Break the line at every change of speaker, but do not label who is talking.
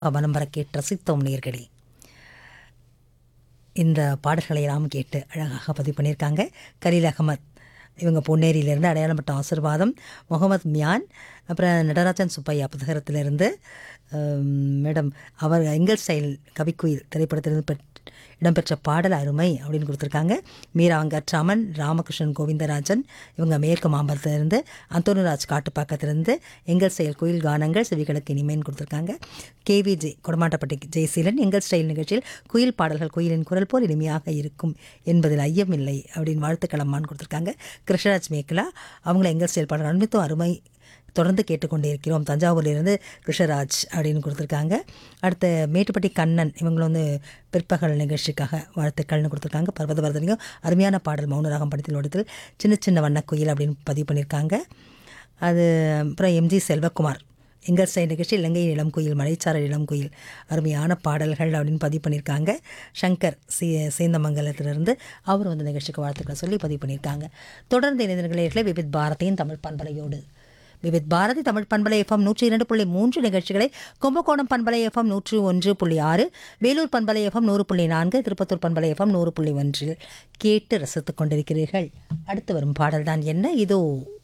வலம் வர கேட்டு ரசித்தோம் நேர்களே இந்த பாடல்களை எல்லாம் கேட்டு அழகாக பதிவு பண்ணியிருக்காங்க கலீல் அகமத் இவங்க பொன்னேரியிலேருந்து அடையாளப்பட்ட ஆசிர்வாதம் முகமது மியான் அப்புறம் நடராஜன் சுப்பையா புத்தகத்திலிருந்து மேடம் அவர் எங்கள் ஸ்டைல் கவிக்குயில் திரைப்படத்திலிருந்து பெற் இடம்பெற்ற பாடல் அருமை அப்படின்னு கொடுத்துருக்காங்க மீரா வெங்கட்ராமன் ராமகிருஷ்ணன் கோவிந்தராஜன் இவங்க மேற்கு மாம்பலத்திலிருந்து அந்தோனிராஜ் காட்டுப்பாக்கத்திலிருந்து எங்கள் ஸ்டைல் கோயில் கானங்கள் செவிகளுக்கு இனிமேன்னு கொடுத்துருக்காங்க கேவி ஜே கொடமாட்டப்பட்டி ஜெயசீலன் எங்கள் ஸ்டைல் நிகழ்ச்சியில் குயில் பாடல்கள் குயிலின் குரல் போல் இனிமையாக இருக்கும் என்பதில் ஐயமில்லை அப்படின்னு வாழ்த்துக்களம்மான்னு கொடுத்துருக்காங்க கிருஷ்ணராஜ் மேக்கலா அவங்கள எங்கள் ஸ்டைல் பாடல் அன்பித்தும் அருமை தொடர்ந்து கேட்டுக்கொண்டே இருக்கிறோம் தஞ்சாவூர்லேருந்து கிருஷ்ணராஜ் அப்படின்னு கொடுத்துருக்காங்க அடுத்து மேட்டுப்பட்டி கண்ணன் இவங்களும் வந்து பிற்பகல் நிகழ்ச்சிக்காக வாழ்த்துக்கள்னு கொடுத்துருக்காங்க பர்வதவர்தனையும் அருமையான பாடல் மௌனராகம் படத்தில் ஓடத்தில் சின்ன சின்ன வண்ணக்குயில் அப்படின்னு பதிவு பண்ணியிருக்காங்க அது அப்புறம் எம்ஜி செல்வகுமார் எங்கள் சைடு நிகழ்ச்சி இலங்கை இளம் குயில் மலைச்சாரல் இளம் குயில் அருமையான பாடல்கள் அப்படின்னு பதிவு பண்ணியிருக்காங்க சங்கர் சே சேந்தமங்கலத்திலிருந்து அவர் வந்து நிகழ்ச்சிக்கு வாழ்த்துக்களை சொல்லி பதிவு பண்ணியிருக்காங்க தொடர்ந்து இணைந்தர்களே விபித் பாரதியின் தமிழ் பண்பலையோடு விவித் பாரதி தமிழ் பண்பலை எஃப்எம் நூற்றி இரண்டு புள்ளி மூன்று நிகழ்ச்சிகளை கும்பகோணம் பண்பலை எஃப்எம் நூற்றி ஒன்று புள்ளி ஆறு வேலூர் பண்பலை எஃப்எம் நூறு புள்ளி நான்கு திருப்பத்தூர் பண்பலை எஃப்எம் நூறு புள்ளி ஒன்றில் கேட்டு ரசித்துக் கொண்டிருக்கிறீர்கள் அடுத்து வரும் பாடல்தான் என்ன இதோ